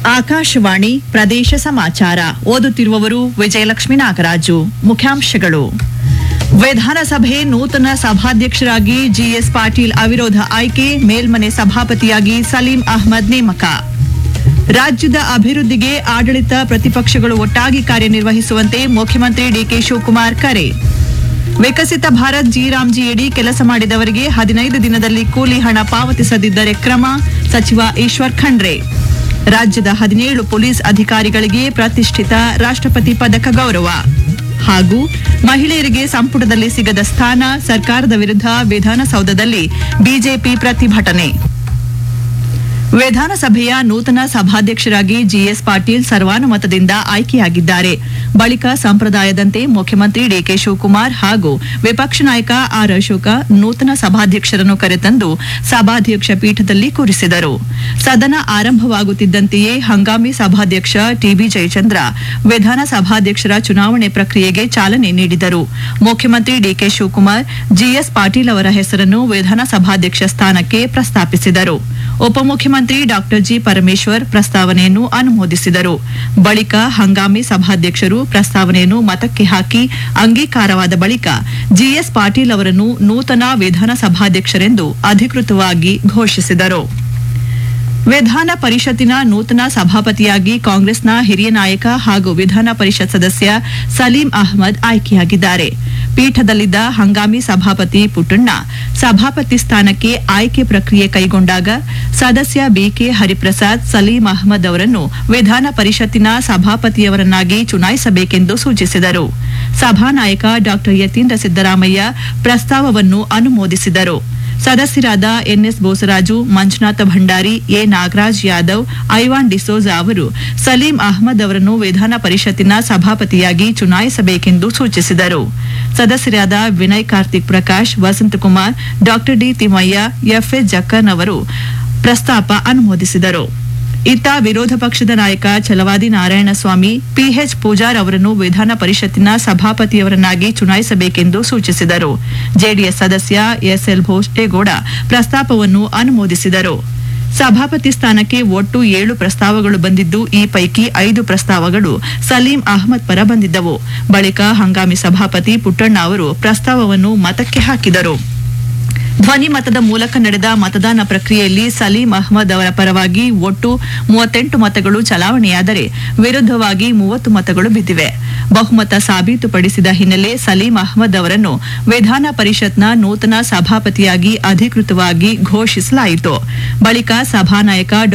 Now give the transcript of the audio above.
ಆಕಾಶವಾಣಿ ಪ್ರದೇಶ ಸಮಾಚಾರ ಓದುತ್ತಿರುವವರು ವಿಜಯಲಕ್ಷ್ಮಿ ನಾಗರಾಜು ಮುಖ್ಯಾಂಶಗಳು ವಿಧಾನಸಭೆ ನೂತನ ಸಭಾಧ್ಯಕ್ಷರಾಗಿ ಜಿಎಸ್ ಪಾಟೀಲ್ ಅವಿರೋಧ ಆಯ್ಕೆ ಮೇಲ್ಮನೆ ಸಭಾಪತಿಯಾಗಿ ಸಲೀಂ ಅಹ್ಮದ್ ನೇಮಕ ರಾಜ್ಯದ ಅಭಿವೃದ್ಧಿಗೆ ಆಡಳಿತ ಪ್ರತಿಪಕ್ಷಗಳು ಒಟ್ಟಾಗಿ ಕಾರ್ಯನಿರ್ವಹಿಸುವಂತೆ ಮುಖ್ಯಮಂತ್ರಿ ಡಿಕೆ ಶಿವಕುಮಾರ್ ಕರೆ ವಿಕಸಿತ ಭಾರತ್ ಜಿರಾಮ್ಜಿಯಡಿ ಕೆಲಸ ಮಾಡಿದವರಿಗೆ ಹದಿನೈದು ದಿನದಲ್ಲಿ ಕೂಲಿ ಹಣ ಪಾವತಿಸದಿದ್ದರೆ ಕ್ರಮ ಸಚಿವ ಈಶ್ವರ್ ಖಂಡ್ರೆ ರಾಜ್ಯದ ಹದಿನೇಳು ಪೊಲೀಸ್ ಅಧಿಕಾರಿಗಳಿಗೆ ಪ್ರತಿಷ್ಠಿತ ರಾಷ್ಟ್ರಪತಿ ಪದಕ ಗೌರವ ಹಾಗೂ ಮಹಿಳೆಯರಿಗೆ ಸಂಪುಟದಲ್ಲಿ ಸಿಗದ ಸ್ಥಾನ ಸರ್ಕಾರದ ವಿರುದ್ಧ ವಿಧಾನಸೌಧದಲ್ಲಿ ಬಿಜೆಪಿ ಪ್ರತಿಭಟನೆ ವಿಧಾನಸಭೆಯ ನೂತನ ಸಭಾಧ್ಯಕ್ಷರಾಗಿ ಜಿಎಸ್ ಪಾಟೀಲ್ ಸರ್ವಾನುಮತದಿಂದ ಆಯ್ಕೆಯಾಗಿದ್ದಾರೆ ಬಳಿಕ ಸಂಪ್ರದಾಯದಂತೆ ಮುಖ್ಯಮಂತ್ರಿ ಡಿಕೆ ಶಿವಕುಮಾರ್ ಹಾಗೂ ವಿಪಕ್ಷ ನಾಯಕ ಆರ್ ಅಶೋಕ ನೂತನ ಸಭಾಧ್ಯಕ್ಷರನ್ನು ಕರೆತಂದು ಸಭಾಧ್ಯಕ್ಷ ಪೀಠದಲ್ಲಿ ಕೂರಿಸಿದರು ಸದನ ಆರಂಭವಾಗುತ್ತಿದ್ದಂತೆಯೇ ಹಂಗಾಮಿ ಸಭಾಧ್ಯಕ್ಷ ಟಿಬಿ ಜಯಚಂದ್ರ ವಿಧಾನಸಭಾಧ್ಯಕ್ಷರ ಚುನಾವಣೆ ಪ್ರಕ್ರಿಯೆಗೆ ಚಾಲನೆ ನೀಡಿದರು ಮುಖ್ಯಮಂತ್ರಿ ಡಿಕೆ ಶಿವಕುಮಾರ್ ಜಿಎಸ್ ಪಾಟೀಲ್ ಅವರ ಹೆಸರನ್ನು ವಿಧಾನಸಭಾಧ್ಯಕ್ಷ ಸ್ಥಾನಕ್ಕೆ ಪ್ರಸ್ತಾಪಿಸಿದರು ಉಪಮುಖ್ಯಮಂತ್ರಿ ಡಾಕ್ಟರ್ ಜಿ ಪರಮೇಶ್ವರ್ ಪ್ರಸ್ತಾವನೆಯನ್ನು ಅನುಮೋದಿಸಿದರು ಬಳಿಕ ಹಂಗಾಮಿ ಸಭಾಧ್ಯಕ್ಷರು ಪ್ರಸ್ತಾವನೆಯನ್ನು ಮತಕ್ಕೆ ಹಾಕಿ ಅಂಗೀಕಾರವಾದ ಬಳಿಕ ಜಿಎಸ್ ಪಾಟೀಲ್ ಅವರನ್ನು ನೂತನ ವಿಧಾನಸಭಾಧ್ಯಕ್ಷರೆಂದು ಅಧಿಕೃತವಾಗಿ ಘೋಷಿಸಿದರು ವಿಧಾನ ಪರಿಷತ್ತಿನ ನೂತನ ಸಭಾಪತಿಯಾಗಿ ಕಾಂಗ್ರೆಸ್ನ ಹಿರಿಯ ನಾಯಕ ಹಾಗೂ ವಿಧಾನ ಪರಿಷತ್ ಸದಸ್ಯ ಸಲೀಂ ಅಹ್ಮದ್ ಆಯ್ಕೆಯಾಗಿದ್ದಾರೆ ಪೀಠದಲ್ಲಿದ್ದ ಹಂಗಾಮಿ ಸಭಾಪತಿ ಪುಟ್ಟಣ್ಣ ಸಭಾಪತಿ ಸ್ಥಾನಕ್ಕೆ ಆಯ್ಕೆ ಪ್ರಕ್ರಿಯೆ ಕೈಗೊಂಡಾಗ ಸದಸ್ಯ ಬಿಕೆ ಹರಿಪ್ರಸಾದ್ ಸಲೀಂ ಅಹ್ಮದ್ ಅವರನ್ನು ವಿಧಾನ ಪರಿಷತ್ತಿನ ಸಭಾಪತಿಯವರನ್ನಾಗಿ ಚುನಾಯಿಸಬೇಕೆಂದು ಸೂಚಿಸಿದರು ಸಭಾನಾಯಕ ಡಾ ಯತೀಂದ್ರ ಸಿದ್ದರಾಮಯ್ಯ ಪ್ರಸ್ತಾವವನ್ನು ಅನುಮೋದಿಸಿದರು ಸದಸ್ಯರಾದ ಎನ್ಎಸ್ ಬೋಸರಾಜು ಮಂಜುನಾಥ ಭಂಡಾರಿ ಎ ನಾಗರಾಜ್ ಯಾದವ್ ಐವಾನ್ ಡಿಸೋಜಾ ಅವರು ಸಲೀಂ ಅಹ್ಮದ್ ಅವರನ್ನು ವಿಧಾನ ಪರಿಷತ್ತಿನ ಸಭಾಪತಿಯಾಗಿ ಚುನಾಯಿಸಬೇಕೆಂದು ಸೂಚಿಸಿದರು ಸದಸ್ಯರಾದ ವಿನಯ್ ಕಾರ್ತಿಕ್ ಪ್ರಕಾಶ್ ವಸಂತಕುಮಾರ್ ಡಾ ಡಿ ತಿಮ್ಮಯ್ಯ ಎಫ್ಎಸ್ ಜಕ್ಕನ್ ಅವರು ಪ್ರಸ್ತಾಪ ಅನುಮೋದಿಸಿದರು ಇತ್ತ ವಿರೋಧ ಪಕ್ಷದ ನಾಯಕ ಛಲವಾದಿ ನಾರಾಯಣಸ್ವಾಮಿ ಪಿಎಚ್ ಪೂಜಾರ್ ಅವರನ್ನು ವಿಧಾನ ಪರಿಷತ್ತಿನ ಸಭಾಪತಿಯವರನ್ನಾಗಿ ಚುನಾಯಿಸಬೇಕೆಂದು ಸೂಚಿಸಿದರು ಜೆಡಿಎಸ್ ಸದಸ್ಯ ಎಸ್ಎಲ್ ಭೋಷ್ಟೇಗೌಡ ಪ್ರಸ್ತಾಪವನ್ನು ಅನುಮೋದಿಸಿದರು ಸಭಾಪತಿ ಸ್ಥಾನಕ್ಕೆ ಒಟ್ಟು ಏಳು ಪ್ರಸ್ತಾವಗಳು ಬಂದಿದ್ದು ಈ ಪೈಕಿ ಐದು ಪ್ರಸ್ತಾವಗಳು ಸಲೀಂ ಅಹ್ಮದ್ ಪರ ಬಂದಿದ್ದವು ಬಳಿಕ ಹಂಗಾಮಿ ಸಭಾಪತಿ ಪುಟ್ಟಣ್ಣ ಅವರು ಪ್ರಸ್ತಾವವನ್ನು ಮತಕ್ಕೆ ಹಾಕಿದರು ಧ್ವನಿ ಮತದ ಮೂಲಕ ನಡೆದ ಮತದಾನ ಪ್ರಕ್ರಿಯೆಯಲ್ಲಿ ಸಲೀಂ ಅಹ್ಮದ್ ಅವರ ಪರವಾಗಿ ಒಟ್ಟು ಮೂವತ್ತೆಂಟು ಮತಗಳು ಚಲಾವಣೆಯಾದರೆ ವಿರುದ್ಧವಾಗಿ ಮೂವತ್ತು ಮತಗಳು ಬಿದ್ದಿವೆ ಬಹುಮತ ಸಾಬೀತುಪಡಿಸಿದ ಹಿನ್ನೆಲೆ ಸಲೀಂ ಅಹ್ಮದ್ ಅವರನ್ನು ವಿಧಾನ ಪರಿಷತ್ನ ನೂತನ ಸಭಾಪತಿಯಾಗಿ ಅಧಿಕೃತವಾಗಿ ಘೋಷಿಸಲಾಯಿತು ಬಳಿಕ ಸಭಾನಾಯಕ ಡಾ